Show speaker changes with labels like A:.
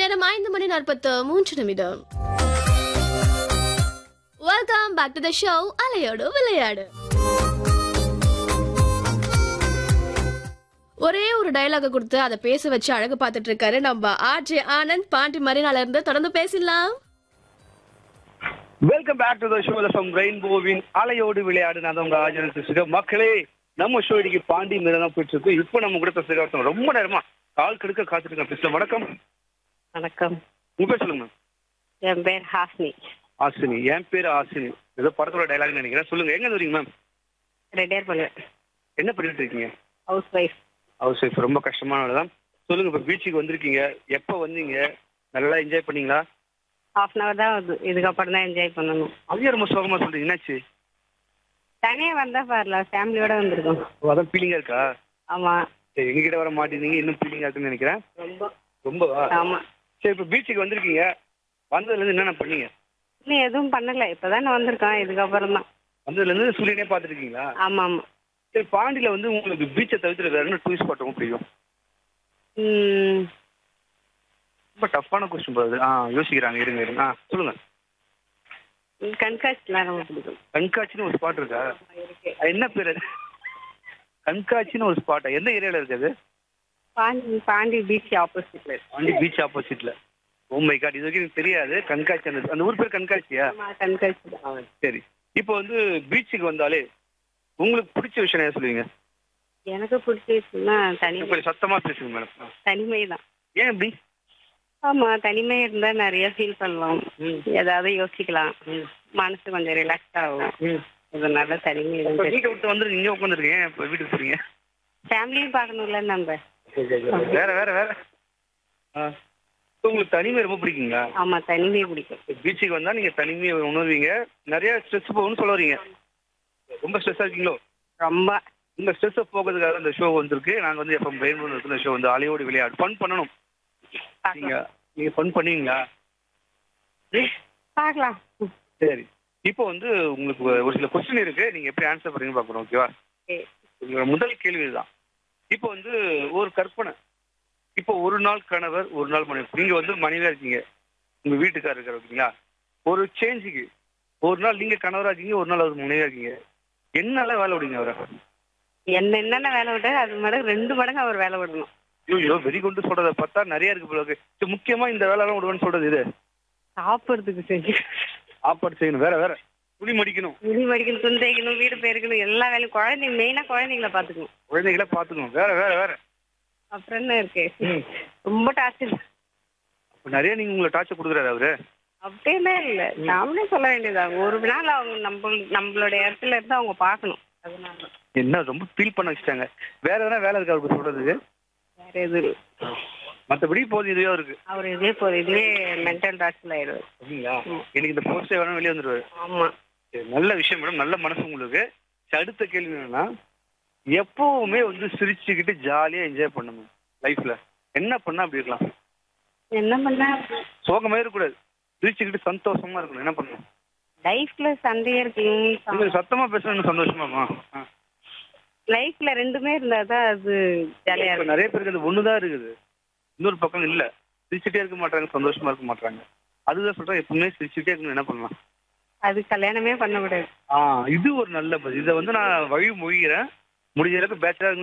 A: நேரம் ஐந்து மணி நாற்பத்து மூன்று நிமிடம் welcome back to the show அலையோடு விளையாடு ஒரே ஒரு டயலாக கொடுத்து அதை பேச வச்சு அழகு பார்த்துட்டு இருக்காரு நம்ம ஆர்ஜே ஆனந்த் பாண்டி மரினால இருந்து தொடர்ந்து பேசலாம்
B: welcome back to the show from ரெயின்போவின் அலையோடு விளையாடு நான் தான் உங்க ஆஜரன் சிசுக மக்களே நம்ம ஷோ இன்னைக்கு பாண்டி மேல தான் போயிட்டு இருக்கு இப்போ நம்ம கொடுத்த சிகார்த்தம் ரொம்ப நேரமா கால் கெடுக்க காத்துட்டு இருக்கேன் பேசல வணக்கம்
C: வணக்கம்
B: உங்க பேர் சொல்லுங்க
C: என் பேர் ஹாஸ்னி
B: ஆசினி என் பேர் ஆசினி ஏதோ படத்தோட டைலாக் நினைக்கிறேன் சொல்லுங்க எங்க வரீங்க மேம்
C: ரெடியார் பண்ணுவேன்
B: என்ன பண்ணிட்டு இருக்கீங்க
C: ஹவுஸ் ஒய்ஃப்
B: ஹவுஸ் ஒய்ஃப் ரொம்ப கஷ்டமானதான் சொல்லுங்க இப்போ பீச்சுக்கு வந்திருக்கீங்க எப்போ வந்தீங்க நல்லா என்ஜாய் பண்ணீங்களா
C: ஹாஃப் அன் ஹவர் தான் வருது இதுக்கப்புறம் தான் என்ஜாய் பண்ணணும்
B: அதையே ரொம்ப சோகமா சொல்றீங்க என்னாச்சு
C: தனியாக வந்தா பாருல ஃபேமிலியோட வந்திருக்கோம்
B: ஓ, அதான் ஃபீலிங்கா இருக்கா
C: ஆமாம்
B: சரி எங்ககிட்ட வர மாட்டேங்க இன்னும் ஃபீலிங்கா இருக்குன்னு நினைக்கிறேன்
C: ரொம்ப
B: ரொம்பவா
C: ஆமாம்
B: சரி இப்போ பீச்சுக்கு வந்திருக்கீங்க வந்ததுலேருந்து என்னென்ன பண்ணீங்க
C: இன்னும் எதுவும் பண்ணல இப்போ தானே வந்திருக்கோம் இதுக்கப்புறம் தான்
B: வந்ததுலேருந்து சூரியனே பார்த்துருக்கீங்களா
C: ஆமாம் ஆமாம்
B: சரி பாண்டியில் வந்து உங்களுக்கு பீச்சை தவிர்த்து வேற என்ன டூரிஸ்ட் ஸ்பாட் ரொம்ப பிடிக்கும்
C: ம்,
B: ரொம்ப டஃப்பான கொஸ்டின் போகுது ஆ யோசிக்கிறாங்க இருங்க இருங்க ஆ சொல்லுங்க
C: கண்காட்சிலாம் ரொம்ப பிடிக்கும்
B: கண்காட்சின்னு ஒரு ஸ்பாட் இருக்கா
C: இருக்கு
B: அது என்ன பேர் அது கண்காட்சின்னு ஒரு ஸ்பாட்டா எந்த ஏரியாவில் இருக்குது
C: பாண்டி பாண்டி பீச் ஆப்போசிட்ல இருக்கு
B: பாண்டி பீச் ஆப்போசிட்ல ஓ மை காட் இது வரைக்கும் எனக்கு தெரியாது கண்காட்சி அந்த அந்த ஊர் பேர் கண்காட்சியா
C: ஆமாம் கண்காட்சி தான்
B: ஆ சரி இப்போ வந்து பீச்சுக்கு வந்தாலே உங்களுக்கு பிடிச்ச விஷயம் என்ன சொல்லுவீங்க
C: எனக்கு பிடிச்ச விஷயம்னா தனிமை
B: கொஞ்சம் சத்தமா பேசுங்க மேடம்
C: தனிமை தான்
B: ஏன் இப்படி
C: ஆமாம் தனிமை இருந்தால் நிறைய ஃபீல் பண்ணலாம்
B: ம்.
C: ஏதாவது யோசிக்கலாம்
B: ம்.
C: மனசு கொஞ்சம் ரிலாக்ஸ் ஆகும்
B: ம்
C: இதனால தனிமை
B: இப்போ
C: இருந்து
B: வீட்டை விட்டு வந்து இங்கே உட்காந்துருக்கீங்க இப்போ வீட்டுக்கு போறீங்க
C: ஃபேமிலியும் பார்க்கணும்ல நம்ம
B: வேற வேற வேற ஆ இப்போ உங்களுக்கு தனிமை ரொம்ப பிடிக்குங்களா
C: ஆமா தனிமை பிடிக்கும்
B: பீச்சுக்கு வந்தா நீங்க தனிமையை உணர்வீங்க நிறைய ஸ்ட்ரெஸ் போகும்னு சொல்ல வரீங்க ரொம்ப ஸ்ட்ரெஸ்ஸா இருக்கீங்களோ
C: ரொம்ப
B: இந்த ஸ்ட்ரெஸ்ஸை போகிறதுக்காக இந்த ஷோ வந்திருக்கு நாங்க வந்து எப்போ பிரெயின் இருக்கு இந்த ஷோ வந்து அலையோடு விளையாடு ஃபன் பண்ணணும் நீங்க
C: பார்க்கலாம்.
B: நீங்க ஃபன் பண்ணுவீங்களா
C: பார்க்கலாம்
B: சரி இப்போ வந்து உங்களுக்கு ஒரு சில கொஸ்டின் இருக்கு நீங்க எப்படி ஆன்சர் பண்ணீங்க பார்க்கணும் ஓகேவா
C: சரி.
B: உங்களோட முதல் கேள்வி இதுதான் இப்போ வந்து ஒரு கற்பனை இப்போ ஒரு நாள் கணவர் ஒரு நாள் மனைவி நீங்க வந்து மனைவியா இருக்கீங்க உங்க வீட்டுக்காரர் இருக்காரு ஓகேங்களா ஒரு சேஞ்சுக்கு ஒரு நாள் நீங்க கணவரா இருக்கீங்க ஒரு நாள் அவர் மனைவியா இருக்கீங்க என்னெல்லாம் வேலை விடுங்க அவரை
C: என்ன என்னென்ன வேலை விட்டு அது மடங்கு ரெண்டு மடங்கு அவர் வேலை விடணும்
B: ஐயோ வெறி கொண்டு சொல்றதை பார்த்தா நிறைய இருக்கு போல இருக்கு சரி, முக்கியமா இந்த வேலைலாம் விடுவேன்னு சொல்றது இது
C: சாப்பிட்றதுக்கு செஞ்சு
B: சாப்பாடு செய்யணும் வேற வேற துணி மடிக்கணும்
C: துணி மடிக்கணும் துணி தைக்கணும் வீடு பெருக்கணும் எல்லா வேலையும் குழந்தைங்க மெயினா குழந்தைங்கள பாத்துக்கணும்
B: குழந்தைகளை பாத்துக்கணும் வேற வேற வேற
C: அப்புறம் என்ன இருக்கு
B: ம்.
C: ரொம்ப டார்ச்சர்
B: அப்ப நிறைய நீங்க உங்களை டார்ச்சர் கொடுக்குறாரு அவரு
C: அப்படியே இல்ல நாமளே சொல்ல வேண்டியதா ஒரு நாள் அவங்க நம்ம நம்மளோட இடத்துல இருந்து அவங்க பார்க்கணும் அதனால
B: என்ன ரொம்ப ஃபீல் பண்ண வச்சுட்டாங்க வேற எதனா வேலை இருக்கா அவருக்கு சொல்றதுக்கு
C: வேற எதுவும் இல்ல.
B: மத்தபடி போதும் இதுவே இருக்கு
C: அவர் இதே போதும் இதுவே மென்டல் டார்ச்சர் ஆயிடுவார்
B: சரிங்களா எனக்கு இந்த போஸ்டே வேணும் வெளியே வந்துருவாரு
C: ஆமா
B: சரி, நல்ல விஷயம் மேடம் நல்ல மனசு உங்களுக்கு சரி, அடுத்த கேள்வி என்னன்னா எப்பவுமே வந்து சிரிச்சுக்கிட்டு ஜாலியா என்ஜாய் பண்ணணும் லைஃப்ல என்ன பண்ணா அப்படி இருக்கலாம்
C: என்ன பண்ண
B: சோகமே இருக்கக்கூடாது சிரிச்சுக்கிட்டு சந்தோஷமா இருக்கணும் என்ன பண்ணணும்
C: லைஃப்ல சண்டையே இருக்கணும்
B: உங்களுக்கு சத்தமா பேசணும் சந்தோஷமாமா ஆ.
C: லைஃப்ல ரெண்டுமே இருந்தாதான் அது ஜாலியா
B: இப்ப
C: இருக்கும்
B: நிறைய பேருக்கு அது ஒண்ணுதான் இருக்குது இன்னொரு பக்கம் இல்ல சிரிச்சுட்டே இருக்க மாட்டாங்க சந்தோஷமா இருக்க மாட்டாங்க அதுதான் சொல்றேன் எப்பவுமே சிரிச்சுட்டே இருக்கணும் என்ன பண்ணலாம்
C: அது கல்யாணமே பண்ணக்கூடாது
B: ஆ இது ஒரு நல்ல பதில் இதை வந்து நான் வழி மொழிகிறேன் முடிஞ்ச அளவுக்கு பேச்சலா